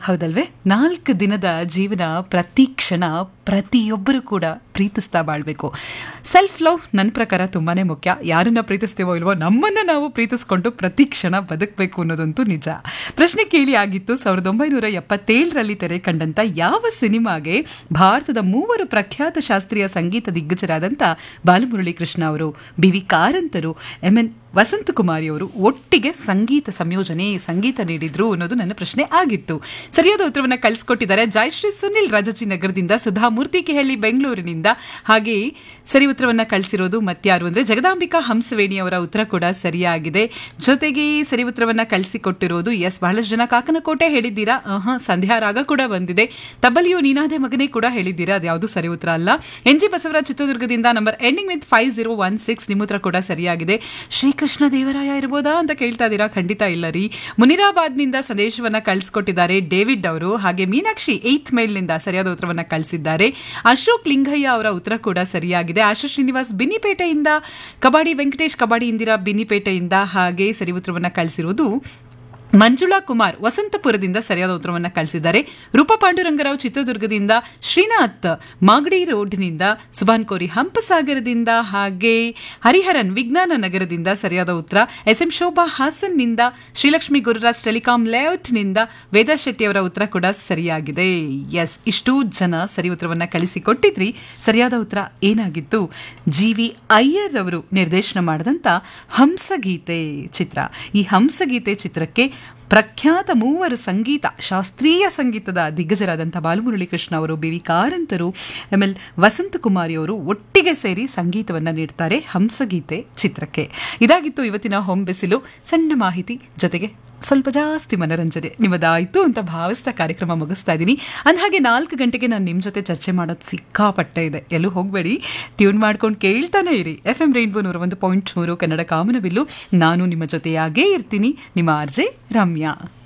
ಹೌದಲ್ವೇ ನಾಲ್ಕು ದಿನದ ಜೀವನ ಪ್ರತಿ ಕ್ಷಣ ಪ್ರತಿಯೊಬ್ಬರು ಕೂಡ ಪ್ರೀತಿಸ್ತಾ ಬಾಳ್ಬೇಕು ಸೆಲ್ಫ್ ಲವ್ ನನ್ನ ಪ್ರಕಾರ ತುಂಬಾನೇ ಮುಖ್ಯ ಯಾರನ್ನ ಪ್ರೀತಿಸ್ತೀವೋ ಇಲ್ವೋ ನಮ್ಮನ್ನ ನಾವು ಪ್ರೀತಿಸ್ಕೊಂಡು ಪ್ರತಿ ಕ್ಷಣ ಬದುಕಬೇಕು ಅನ್ನೋದಂತೂ ನಿಜ ಪ್ರಶ್ನೆ ಕೇಳಿ ಆಗಿತ್ತು ಸಾವಿರದ ಒಂಬೈನೂರ ಎಪ್ಪತ್ತೇಳರಲ್ಲಿ ತೆರೆ ಕಂಡಂತ ಯಾವ ಸಿನಿಮಾಗೆ ಭಾರತದ ಮೂವರು ಪ್ರಖ್ಯಾತ ಶಾಸ್ತ್ರೀಯ ಸಂಗೀತ ದಿಗ್ಗಜರಾದಂಥ ಬಾಲಮುರಳಿ ಕೃಷ್ಣ ಅವರು ಬಿ ವಿ ಕಾರಂತರು ಎಂ ಎನ್ ವಸಂತಕುಮಾರಿ ಅವರು ಒಟ್ಟಿಗೆ ಸಂಗೀತ ಸಂಯೋಜನೆ ಸಂಗೀತ ನೀಡಿದ್ರು ಅನ್ನೋದು ನನ್ನ ಪ್ರಶ್ನೆ ಆಗಿತ್ತು ಸರಿಯಾದ ಉತ್ತರವನ್ನ ಕಳಿಸ್ಕೊಟ್ಟಿದ್ದಾರೆ ಜಯಶ್ರೀ ಸುನಿಲ್ ರಾಜಾಜಿ ನಗರದಿಂದ ಸುಧಾಮೂರ್ತಿ ಕೆಹಳ್ಳಿ ಬೆಂಗಳೂರಿನಿಂದ ಹಾಗೆ ಸರಿ ಉತ್ತರವನ್ನ ಕಳಿಸಿರೋದು ಮತ್ಯಾರು ಅಂದ್ರೆ ಜಗದಾಂಬಿಕಾ ಹಂಸವೇಣಿ ಅವರ ಉತ್ತರ ಕೂಡ ಸರಿಯಾಗಿದೆ ಜೊತೆಗೆ ಸರಿ ಉತ್ತರವನ್ನ ಕಳಿಸಿಕೊಟ್ಟಿರೋದು ಎಸ್ ಬಹಳಷ್ಟು ಜನ ಕಾಕನಕೋಟೆ ಹೇಳಿದ್ದೀರಾ ಆಹಾ ಸಂಧ್ಯಾ ರಾಗ ಕೂಡ ಬಂದಿದೆ ತಬ್ಬಲಿಯು ನೀನಾದೆ ಮಗನೇ ಕೂಡ ಹೇಳಿದ್ದೀರಾ ಅದ್ಯಾವುದು ಸರಿ ಉತ್ತರ ಅಲ್ಲ ಎನ್ ಜಿ ಬಸವರಾಜ್ ಚಿತ್ರದುರ್ಗದಿಂದ number ending with five zero one six ನಿಮ್ಮ ಉತ್ತರ ಕೂಡ ಸರಿಯಾಗಿದೆ ಶ್ರೀಕೃಷ್ಣ ದೇವರಾಯ ಇರ್ಬೋದಾ ಅಂತ ಕೇಳ್ತಾ ಇದ್ದೀರಾ ಖಂಡಿತ ಇಲ್ಲ ರೀ ಮುನಿರಾಬಾದ್ನಿಂದ ಸಂದೇಶವನ್ನ ಕಳಿಸ್ಕೊಟ್ಟಿದ್ದಾರೆ ಡೇವಿಡ್ ಅವರು ಹಾಗೆ ಮೀನಾಕ್ಷಿ ಏತ್ ಮೇಲ್ನಿಂದ ಸರಿಯಾದ ಉತ್ತರವನ್ನ ಕಳಿಸಿದ್ದಾರೆ ಅಶೋಕ್ ಲಿಂಗಯ್ಯ ಅವರ ಉತ್ತರ ಕೂಡ ಸರಿಯಾಗಿದೆ ಆಶಾ ಶ್ರೀನಿವಾಸ್ ಬಿನ್ನಿಪೇಟೆಯಿಂದ ಕಬಾಡಿ ವೆಂಕಟೇಶ್ ಕಬಾಡಿ ಇಂದಿರಾ ಬಿನ್ನಿಪೇಟೆಯಿಂದ ಹಾಗೆ ಸರಿ ಉತ್ತರವನ್ನ ಕಳಿಸಿರುವುದು ಮಂಜುಳಾ ಕುಮಾರ್ ವಸಂತಪುರದಿಂದ ಸರಿಯಾದ ಉತ್ತರವನ್ನು ಕಳಿಸಿದ್ದಾರೆ ರೂಪಾ ಪಾಂಡುರಂಗರಾವ್ ಚಿತ್ರದುರ್ಗದಿಂದ ಶ್ರೀನಾಥ್ ಮಾಗಡಿ ರೋಡ್ನಿಂದ ಸುಭಾನ್ ಕೋರಿ ಹಂಪಸಾಗರದಿಂದ ಹಾಗೆ ಹರಿಹರನ್ ವಿಜ್ಞಾನ ನಗರದಿಂದ ಸರಿಯಾದ ಉತ್ತರ ಎಸ್ ಎಂ ಶೋಭಾ ಹಾಸನ್ನಿಂದ ಶ್ರೀಲಕ್ಷ್ಮಿ ಗುರುರಾಜ್ ಟೆಲಿಕಾಂ ಲೇಔಟ್ನಿಂದ ವೇದಾ ಶೆಟ್ಟಿ ಅವರ ಉತ್ತರ ಕೂಡ ಸರಿಯಾಗಿದೆ ಎಸ್ ಇಷ್ಟು ಜನ ಸರಿ ಉತ್ತರವನ್ನ ಕಳಿಸಿಕೊಟ್ಟಿದ್ರಿ ಸರಿಯಾದ ಉತ್ತರ ಏನಾಗಿತ್ತು ಜಿ ವಿ ಅಯ್ಯರ್ ಅವರು ನಿರ್ದೇಶನ ಮಾಡಿದಂಥ ಹಂಸಗೀತೆ ಚಿತ್ರ ಈ ಹಂಸಗೀತೆ ಚಿತ್ರಕ್ಕೆ ಪ್ರಖ್ಯಾತ ಮೂವರು ಸಂಗೀತ ಶಾಸ್ತ್ರೀಯ ಸಂಗೀತದ ದಿಗ್ಗಜರಾದಂಥ ಬಾಲಮುರಳಿ ಕೃಷ್ಣ ಅವರು ಬಿ ವಿ ಕಾರಂತರು ಎಮ್ ಎಲ್ ವಸಂತಕುಮಾರಿ ಅವರು ಒಟ್ಟಿಗೆ ಸೇರಿ ಸಂಗೀತವನ್ನು ನೀಡ್ತಾರೆ ಹಂಸಗೀತೆ ಚಿತ್ರಕ್ಕೆ ಇದಾಗಿತ್ತು ಇವತ್ತಿನ ಹೊಂಬೆಸಿಲು ಸಣ್ಣ ಮಾಹಿತಿ ಜೊತೆಗೆ ಸ್ವಲ್ಪ ಜಾಸ್ತಿ ಮನರಂಜನೆ ನಿಮ್ಮದಾಯಿತು ಅಂತ ಭಾವಿಸ್ತಾ ಕಾರ್ಯಕ್ರಮ ಮುಗಿಸ್ತಾ ಇದ್ದೀನಿ ಅಂದಹಾಗೆ ನಾಲ್ಕು ಗಂಟೆಗೆ ನಾನು ನಿಮ್ಮ ಜೊತೆ ಚರ್ಚೆ ಮಾಡೋದು ಸಿಕ್ಕಾಪಟ್ಟೆ ಇದೆ ಎಲ್ಲೂ ಹೋಗಬೇಡಿ ಟ್ಯೂನ್ ಮಾಡ್ಕೊಂಡು ಕೇಳ್ತಾನೆ ಇರಿ ಎಫ್ ಎಂ ರೈನ್ಬೋ ನೂರ ಒಂದು ಪಾಯಿಂಟ್ ಮೂರು ಕನ್ನಡ ಕಾಮನಬಿಲ್ಲು ನಾನು ನಿಮ್ಮ ಜೊತೆಯಾಗೇ ಇರ್ತೀನಿ ನಿಮ್ಮ ಆರ್ಜೆ ರಮ್ಯಾ